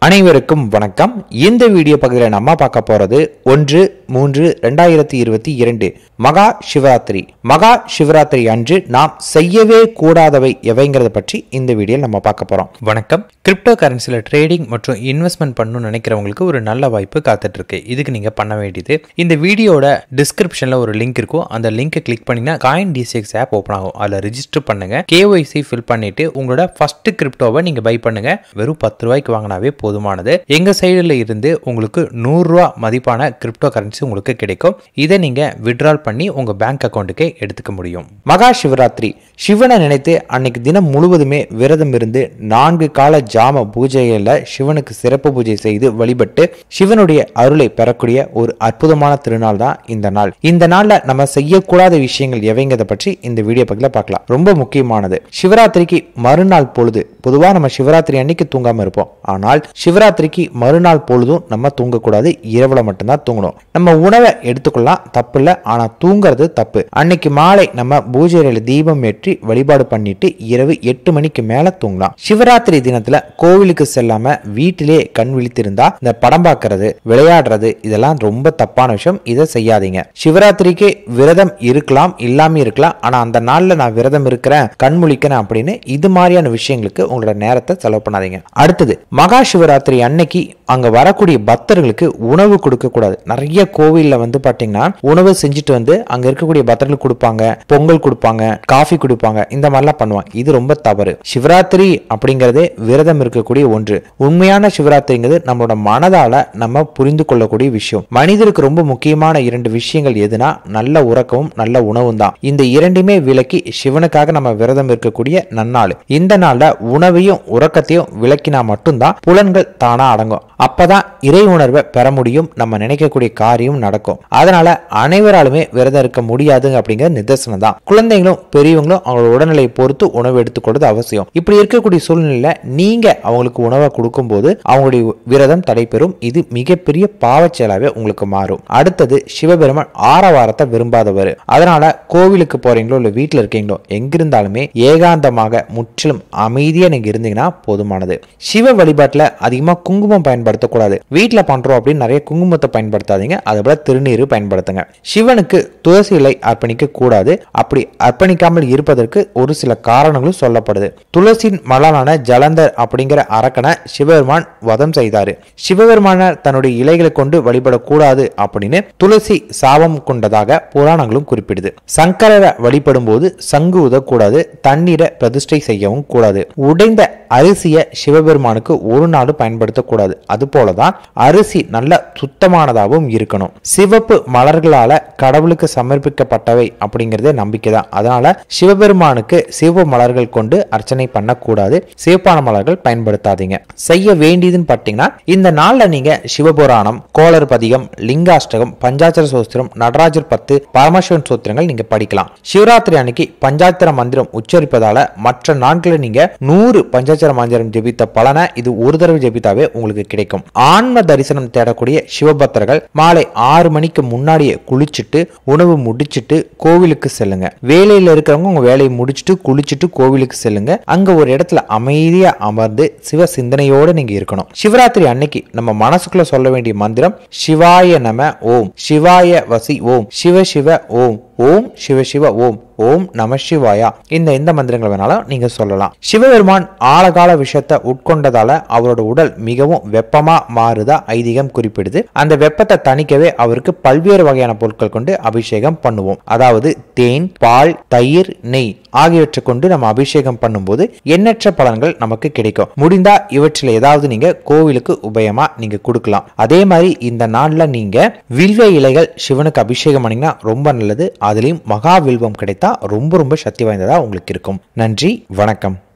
அனைவருக்கும் வணக்கம் இந்த வீடியோ பகுதியில் நம்ம பார்க்க போறது ஒன்று மூன்று ரெண்டாயிரத்தி இருபத்தி இரண்டு மகா சிவராத்திரி மகா சிவராத்திரி அன்று நாம் செய்யவே கூடாதவை எவைங்கிறத பற்றி இந்த வீடியோ நம்ம பார்க்க போறோம் வணக்கம் கிரிப்டோ கரன்சியில் ட்ரேடிங் மற்றும் இன்வெஸ்ட்மெண்ட் பண்ணணும்னு நினைக்கிறவங்களுக்கு ஒரு நல்ல வாய்ப்பு காத்துட்டு இருக்கு இதுக்கு நீங்க பண்ண வேண்டியது இந்த வீடியோட டிஸ்கிரிப்ஷன்ல ஒரு லிங்க் இருக்கும் அந்த லிங்கை கிளிக் பண்ணீங்கன்னா காயின் டிசிஎக்ஸ் ஆப் ஓப்பன் ஆகும் அதில் ரிஜிஸ்டர் பண்ணுங்க கேஒய்சி ஃபில் பண்ணிட்டு உங்களோட ஃபர்ஸ்ட் கிரிப்டோவை நீங்க பை பண்ணுங்க வெறும் பத்து ரூபாய்க்கு வாங்கினாவே போதுமானது எங்க சைடுல இருந்து உங்களுக்கு நூறு ரூபா மதிப்பான கிரிப்டோ கரன்சி உங்களுக்கு கிடைக்கும் இதை நீங்க விட்ரால் பண்ணி உங்க பேங்க் அக்கௌண்ட்டுக்கே எடுத்துக்க முடியும் மகா சிவராத்திரி சிவனை நினைத்து அன்னைக்கு தினம் முழுவதுமே விரதம் இருந்து நான்கு கால ஜாம பூஜைகள்ல சிவனுக்கு சிறப்பு பூஜை செய்து வழிபட்டு சிவனுடைய அருளை பெறக்கூடிய ஒரு அற்புதமான திருநாள் தான் இந்த நாள் இந்த நாள்ல நம்ம செய்யக்கூடாத விஷயங்கள் எவைங்கிறத பற்றி இந்த வீடியோ பக்கத்துல பார்க்கலாம் ரொம்ப முக்கியமானது சிவராத்திரிக்கு மறுநாள் பொழுது பொதுவா நம்ம சிவராத்திரி அன்னைக்கு தூங்காம இருப்போம் ஆனால் சிவராத்திரிக்கு மறுநாள் பொழுதும் நம்ம தூங்கக்கூடாது இரவுல மட்டும்தான் தூங்கணும் நம்ம உணவை எடுத்துக்கொள்ளலாம் தப்பு இல்லை ஆனா தூங்குறது தப்பு அன்னைக்கு மாலை நம்ம பூஜையில தீபம் ஏற்றி வழிபாடு பண்ணிட்டு இரவு எட்டு மணிக்கு மேல தூங்கலாம் சிவராத்திரி தினத்துல கோவிலுக்கு செல்லாம வீட்டிலே கண் விழித்திருந்தா இந்த படம் பார்க்கறது விளையாடுறது இதெல்லாம் ரொம்ப தப்பான விஷயம் இதை செய்யாதீங்க சிவராத்திரிக்கு விரதம் இருக்கலாம் இல்லாம இருக்கலாம் ஆனா அந்த நாள்ல நான் விரதம் இருக்கிறேன் கண் முழிக்கிறேன் அப்படின்னு இது மாதிரியான விஷயங்களுக்கு உங்களோட நேரத்தை செலவு பண்ணாதீங்க அடுத்தது மகா சிவராத்திரி அன்னைக்கு அங்க வரக்கூடிய பக்தர்களுக்கு உணவு கொடுக்க கூடாது நிறைய கோவில்ல வந்து பாத்தீங்கன்னா உணவு செஞ்சுட்டு வந்து அங்க இருக்கக்கூடிய பக்தர்களுக்கு கொடுப்பாங்க பொங்கல் கொடுப்பாங்க காஃபி கொடுப்பாங்க இந்த மாதிரிலாம் பண்ணுவாங்க இது ரொம்ப தவறு சிவராத்திரி அப்படிங்கறதே விரதம் இருக்கக்கூடிய ஒன்று உண்மையான சிவராத்திரிங்கிறது நம்மளோட மனதால நம்ம புரிந்து கொள்ளக்கூடிய விஷயம் மனிதருக்கு ரொம்ப முக்கியமான இரண்டு விஷயங்கள் எதுனா நல்ல உறக்கமும் நல்ல உணவும் தான் இந்த இரண்டுமே விலக்கி சிவனுக்காக நம்ம விரதம் இருக்கக்கூடிய நன்னாள் இந்த நாள்ல உணவையும் உறக்கத்தையும் விளக்கினா மட்டும்தான் புலன்கள் தானா அடங்கும் அப்பதான் இறை உணர்வை பெற முடியும் நம்ம நினைக்கக்கூடிய காரியம் நடக்கும் அதனால அனைவராலுமே விரதம் இருக்க முடியாது அப்படிங்கிற நிதர்சனம் தான் குழந்தைகளும் பெரியவங்களும் அவங்களோட உடல்நிலையை பொறுத்து உணவு எடுத்துக்கொள்வது அவசியம் இப்படி இருக்கக்கூடிய சூழ்நிலையில நீங்க அவங்களுக்கு உணவை கொடுக்கும்போது அவங்களுடைய விரதம் தடைபெறும் இது மிகப்பெரிய பாவச் செயலாவே உங்களுக்கு மாறும் அடுத்தது சிவபெருமான் ஆரவாரத்தை விரும்பாதவர் அதனால கோவிலுக்கு போறீங்களோ இல்ல வீட்டுல இருக்கீங்களோ எங்கிருந்தாலுமே ஏகாந்தமாக முற்றிலும் அமைதியா நீங்க இருந்தீங்கன்னா போதுமானது சிவ வழிபாட்டுல அதிகமா குங்குமம் பயன்படுத்தக்கூடாது வீட்டுல பண்றோம் அப்படின்னு நிறைய குங்குமத்தை பயன்படுத்தாதீங்க அதை விட திருநீர் பயன்படுத்துங்க சிவனுக்கு துளசி இலை அர்ப்பணிக்க கூடாது அப்படி அர்ப்பணிக்காமல் இருப்பதற்கு ஒரு சில காரணங்களும் சொல்லப்படுது துளசியின் மலரான ஜலந்தர் அப்படிங்கிற அரக்கனை சிவபெருமான் வதம் செய்தாரு சிவபெருமானார் தன்னுடைய இலைகளை கொண்டு வழிபடக்கூடாது அப்படின்னு துளசி சாபம் கொண்டதாக புராணங்களும் குறிப்பிடுது சங்கரரை வழிபடும் போது சங்கு ஊதக்கூடாது தண்ணீரை பிரதிஷ்டை செய்யவும் கூடாது உடைந்த அரிசியை சிவபெருமானுக்கு ஒரு நாள் பயன்படுத்தக்கூடாது அது போலதான் அரிசி நல்ல சுத்தமானதாகவும் இருக்கணும் சிவப்பு மலர்களால கடவுளுக்கு சமர்ப்பிக்கப்பட்டவை அப்படிங்கறதே நம்பிக்கை தான் அதனால சிவபெருமானுக்கு சிவப்பு மலர்கள் கொண்டு அர்ச்சனை பண்ணக்கூடாது சிவப்பான மலர்கள் பயன்படுத்தாதீங்க செய்ய வேண்டியதுன்னு பார்த்தீங்கன்னா இந்த நாள்ல நீங்க சிவபுராணம் கோளர் பதிகம் லிங்காஷ்டகம் பஞ்சாட்சர சோஸ்திரம் நடராஜர் பத்து பரமசிவன் சோத்திரங்கள் நீங்க படிக்கலாம் சிவராத்திரி அன்னைக்கு பஞ்சாட்சர மந்திரம் உச்சரிப்பதால மற்ற நாட்களில் நீங்க நூறு பஞ்சாட்சர மந்திரம் ஜெபித்த பலனை இது ஒரு தடவை ஜெபித்தாவே உங்களுக்கு கிடைக்கும் ஆன்ம தரிசனம் தேடக்கூடிய சிவபக்தர்கள் மாலை ஆறு மணிக்கு முன்னாடியே குளிச்சுட்டு உணவு முடிச்சிட்டு கோவிலுக்கு செல்லுங்க வேலையில இருக்கிறவங்க உங்க வேலையை முடிச்சிட்டு குளிச்சுட்டு கோவிலுக்கு செல்லுங்க அங்க ஒரு இடத்துல அமைதியா அமர்ந்து சிவ சிந்தனையோட நீங்க இருக்கணும் சிவராத்திரி அன்னைக்கு நம்ம மனசுக்குள்ள சொல்ல வேண்டிய மந்திரம் சிவாய நம ஓம் சிவாய வசி ஓம் சிவ சிவ ஓம் ஓம் சிவ சிவ ஓம் ஓம் நம சிவாயா இந்த எந்த மந்திரங்கள் வேணாலும் நீங்க சொல்லலாம் சிவபெருமான் ஆழகால விஷயத்தை உட்கொண்டதால அவரோட உடல் மிகவும் வெப்பமா மாறுதா ஐதீகம் குறிப்பிடுது அந்த வெப்பத்தை தணிக்கவே அவருக்கு பல்வேறு வகையான பொருட்கள் கொண்டு அபிஷேகம் பண்ணுவோம் அதாவது தேன் பால் தயிர் நெய் ஆகியவற்றை கொண்டு நம்ம அபிஷேகம் பண்ணும்போது எண்ணற்ற பலன்கள் நமக்கு கிடைக்கும் முடிந்தா இவற்றில் ஏதாவது நீங்க கோவிலுக்கு உபயமா நீங்க கொடுக்கலாம் அதே மாதிரி இந்த நாள்ல நீங்க வில்வ இலைகள் சிவனுக்கு அபிஷேகம் பண்ணீங்கன்னா ரொம்ப நல்லது அதுலயும் மகா வில்வம் கிடைத்தா ரொம்ப ரொம்ப சக்தி வாய்ந்ததா உங்களுக்கு இருக்கும் நன்றி வணக்கம்